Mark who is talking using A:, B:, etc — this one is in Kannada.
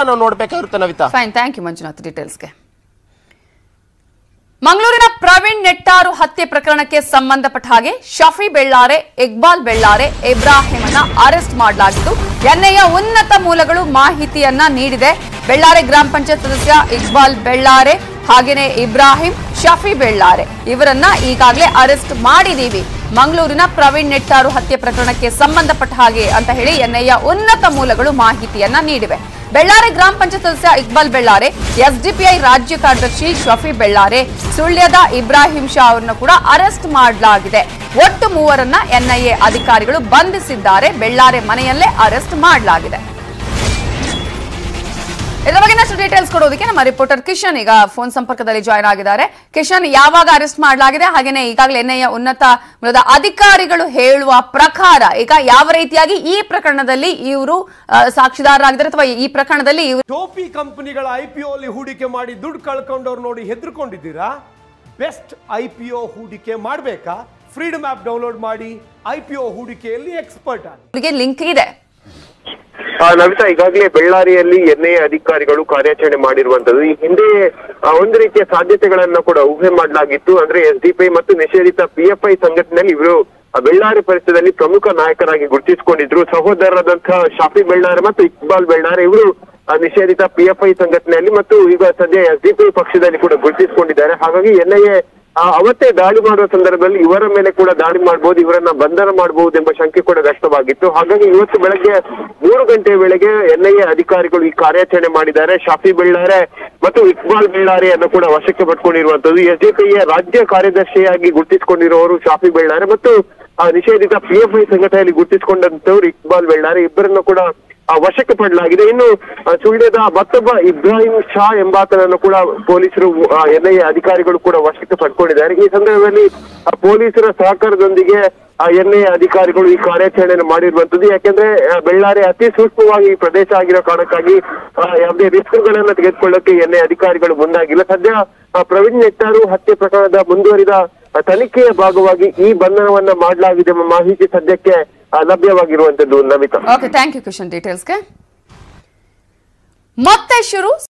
A: ನಾವು ನೋಡ್ಬೇಕಾಗಿರುತ್ತೆ Navita
B: fine thank you Manjunath ಡೀಟೇಲ್ಸ್ಗೆ ಮಂಗಳೂರಿನ ಪ್ರವೀಣ್ ನೆಟ್ಟಾರು ಹತ್ಯೆ ಪ್ರಕರಣಕ್ಕೆ ಸಂಬಂಧಪಟ್ಟ ಹಾಗೆ ಶಫಿ ಬೆಳ್ಳಾರೆ ಇಕ್ಬಾಲ್ ಬೆಳ್ಳಾರೆ ಇಬ್ರಾಹಿಮನ್ನ ಅರೆಸ್ಟ್ ಮಾಡಲಾಗಿದ್ದು ಎನ್ಐಎ ಉನ್ನತ ಮೂಲಗಳು ಮಾಹಿತಿಯನ್ನ ನೀಡಿದೆ ಬೆಳ್ಳಾರೆ ಗ್ರಾಮ ಪಂಚಾಯತ್ ಸದಸ್ಯ ಇಕ್ಬಾಲ್ ಬೆಳ್ಳಾರೆ ಹಾಗೇನೆ ಇಬ್ರಾಹಿಂ ಶಫಿ ಬೆಳ್ಳಾರೆ ಇವರನ್ನ ಈಗಾಗಲೇ ಅರೆಸ್ಟ್ ಮಾಡಿದೀವಿ ಮಂಗಳೂರಿನ ಪ್ರವೀಣ್ ನೆಟ್ಟಾರು ಹತ್ಯೆ ಪ್ರಕರಣಕ್ಕೆ ಸಂಬಂಧಪಟ್ಟ ಹಾಗೆ ಅಂತ ಹೇಳಿ ಎನ್ಐಎ ಉನ್ನತ ಮೂಲಗಳು ಮಾಹಿತಿಯನ್ನ ನೀಡಿವೆ ಬೆಳ್ಳಾರೆ ಗ್ರಾಮ ಪಂಚಾಯತ್ ಸದಸ್ಯ ಇಕ್ಬಾಲ್ ಬೆಳ್ಳಾರೆ ಎಸ್ಡಿಪಿಐ ರಾಜ್ಯ ಕಾರ್ಯದರ್ಶಿ ಶಫಿ ಬೆಳ್ಳಾರೆ ಸುಳ್ಯದ ಇಬ್ರಾಹಿಂ ಶಾ ಅವರನ್ನು ಕೂಡ ಅರೆಸ್ಟ್ ಮಾಡಲಾಗಿದೆ ಒಟ್ಟು ಮೂವರನ್ನ ಎನ್ಐಎ ಅಧಿಕಾರಿಗಳು ಬಂಧಿಸಿದ್ದಾರೆ ಬೆಳ್ಳಾರೆ ಮನೆಯಲ್ಲೇ ಅರೆಸ್ಟ್ ಮಾಡಲಾಗಿದೆ ಇದರ ಬಗ್ಗೆ ಇನ್ನಷ್ಟು ಡೀಟೇಲ್ಸ್ ಕೊಡೋದಕ್ಕೆ ನಮ್ಮ ರಿಪೋರ್ಟರ್ ಕಿಶನ್ ಈಗ ಫೋನ್ ಸಂಪರ್ಕದಲ್ಲಿ ಜಾಯ್ನ್ ಆಗಿದ್ದಾರೆ ಕಿಶನ್ ಯಾವಾಗ ಅರೆಸ್ಟ್ ಮಾಡಲಾಗಿದೆ ಹಾಗೇನೆ ಈಗಾಗಲೇ ಎನ್ಐಎ ಉನ್ನತ ಮೂಲದ ಅಧಿಕಾರಿಗಳು ಹೇಳುವ ಪ್ರಕಾರ ಈಗ ಯಾವ ರೀತಿಯಾಗಿ ಈ ಪ್ರಕರಣದಲ್ಲಿ ಇವರು ಸಾಕ್ಷಿದಾರರಾಗಿದ್ದಾರೆ ಅಥವಾ ಈ ಪ್ರಕರಣದಲ್ಲಿ ಇವರು
C: ಟೋಪಿ ಕಂಪನಿಗಳ ಐ ಪಿ ಅಲ್ಲಿ ಹೂಡಿಕೆ ಮಾಡಿ ದುಡ್ಡು ಕಳ್ಕೊಂಡವ್ರು ನೋಡಿ ಹೆದರ್ಕೊಂಡಿದ್ದೀರಾ ಬೆಸ್ಟ್ ಐ ಪಿ ಒ ಹೂಡಿಕೆ ಮಾಡಬೇಕಾ ಫ್ರೀಡಮ್ ಆ್ಯಪ್ ಡೌನ್ಲೋಡ್ ಮಾಡಿ ಐ ಪಿ ಒ ಹೂಡಿಕೆಯಲ್ಲಿ ಎಕ್ಸ್ಪರ್ಟ್ ಆಗಿ
B: ಇವರಿಗೆ ಲಿಂಕ್ ಇದೆ
D: ಆ, ನವಿತಾ ಈಗಾಗಲೇ ಬೆಳ್ಳಾರಿಯಲ್ಲಿ ಎನ್ಐಎ ಅಧಿಕಾರಿಗಳು ಕಾರ್ಯಾಚರಣೆ ಮಾಡಿರುವಂತದ್ದು ಈ ಹಿಂದೆ ಆ, ಒಂದು ರೀತಿಯ ಸಾಧ್ಯತೆಗಳನ್ನ ಕೂಡ ಊಹೆ ಮಾಡಲಾಗಿತ್ತು ಅಂದ್ರೆ ಎಸ್ ಡಿಪಿ ಮತ್ತು ನಿಷೇಧಿತ ಪಿಎಫ್ಐ ಸಂಘಟನೆಯಲ್ಲಿ ಇವರು ಆ, ಬೆಳ್ಳಾರಿ ಪರಿಸರದಲ್ಲಿ ಪ್ರಮುಖ ನಾಯಕರಾಗಿ ಗುರುತಿಸಿಕೊಂಡಿದ್ರು ಸಹೋದರರಾದಂತಹ ಶಾಫಿ ಬೆಳ್ಳಾರೆ ಮತ್ತು ಇಕ್ಬಾಲ್ ಬೆಳ್ಳಾರೆ ಇವರು ಆ, ನಿಷೇಧಿತ ಪಿಎಫ್ಐ ಸಂಘಟನೆಯಲ್ಲಿ ಮತ್ತು ಈಗ ಸದ್ಯ ಎಸ್ ಡಿಪಿ ಪಕ್ಷದಲ್ಲಿ ಕೂಡ ಗುರುತಿಸಿಕೊಂಡಿದ್ದಾರೆ ಹಾಗಾಗಿ ಎನ್ಐಎ ಆ, ಅವತ್ತೇ ದಾಳಿ ಮಾಡುವ ಸಂದರ್ಭದಲ್ಲಿ ಇವರ ಮೇಲೆ ಕೂಡ ದಾಳಿ ಮಾಡಬಹುದು ಇವರನ್ನ ಬಂಧನ ಮಾಡಬಹುದು ಎಂಬ ಶಂಕೆ ಕೂಡ ವ್ಯಕ್ತವಾಗಿತ್ತು ಹಾಗಾಗಿ ಇವತ್ತು ಬೆಳಗ್ಗೆ ಮೂರು ಗಂಟೆ ವೇಳೆಗೆ ಎನ್ಐಎ ಅಧಿಕಾರಿಗಳು ಈ ಕಾರ್ಯಾಚರಣೆ ಮಾಡಿದ್ದಾರೆ ಶಾಫಿ ಬೆಳ್ಳಾರೆ ಮತ್ತು ಇಕ್ಬಾಲ್ ಬೆಳ್ಳಾರೆಯನ್ನು ಕೂಡ ವಶಕ್ಕೆ ಪಡ್ಕೊಂಡಿರುವಂತದ್ದು ಎಸ್ಡಿಪಿಯ ರಾಜ್ಯ ಕಾರ್ಯದರ್ಶಿಯಾಗಿ ಗುರುತಿಸಿಕೊಂಡಿರುವವರು ಶಾಫಿ ಬೆಳ್ಳಾರೆ ಮತ್ತು ಆ, ನಿಷೇಧಿತ ಪಿಎಫ್ಐ ಸಂಘಟನೆಯಲ್ಲಿ ಗುರುತಿಸಿಕೊಂಡಂತವರು ಇಕ್ಬಾಲ್ ಬೆಳ್ಳಾರೆ ಇಬ್ಬರನ್ನು ಕೂಡ ಆ, ವಶಕ್ಕೆ ಪಡಲಾಗಿದೆ ಇನ್ನು ಆ, ಸುಳ್ಯದ ಮತ್ತೊಬ್ಬ ಇಬ್ರಾಹಿಂ ಶಾ ಎಂಬಾತನನ್ನು ಕೂಡ ಪೊಲೀಸರು ಎನ್ಐಎ ಅಧಿಕಾರಿಗಳು ಕೂಡ ವಶಕ್ಕೆ ಪಡ್ಕೊಂಡಿದ್ದಾರೆ ಈ ಸಂದರ್ಭದಲ್ಲಿ ಆ, ಪೊಲೀಸರ ಸಹಕಾರದೊಂದಿಗೆ ಎನ್ಐಎ ಅಧಿಕಾರಿಗಳು ಈ ಕಾರ್ಯಾಚರಣೆಯನ್ನು ಮಾಡಿರುವಂತದ್ದು ಯಾಕೆಂದ್ರೆ ಆ, ಬೆಳ್ಳಾರಿ ಅತಿ ಸೂಕ್ಷ್ಮವಾಗಿ ಈ ಪ್ರದೇಶ ಆಗಿರೋ ಕಾರಣಕ್ಕಾಗಿ ಆ, ಯಾವುದೇ ರಿಸ್ಕ್ಗಳನ್ನ ತೆಗೆದುಕೊಳ್ಳಕ್ಕೆ ಎನ್ಐಎ ಅಧಿಕಾರಿಗಳು ಮುಂದಾಗಿಲ್ಲ ಸದ್ಯ ಆ, ಪ್ರವೀಣ್ ನೆಟ್ಟಾರು ಹತ್ಯೆ ಪ್ರಕರಣದ ಮುಂದುವರಿದ ಆ, ತನಿಖೆಯ ಭಾಗವಾಗಿ ಈ ಬಂಧನವನ್ನ ಮಾಡಲಾಗಿದೆ ಎಂಬ ಮಾಹಿತಿ ಸದ್ಯಕ್ಕೆ ಆ, ಲಭ್ಯವಾಗಿರುವಂತದ್ದು Namita
B: okay thank you Kishan ಡೀಟೇಲ್ಸ್ಗೆ ಮತ್ತೆ ಶುರು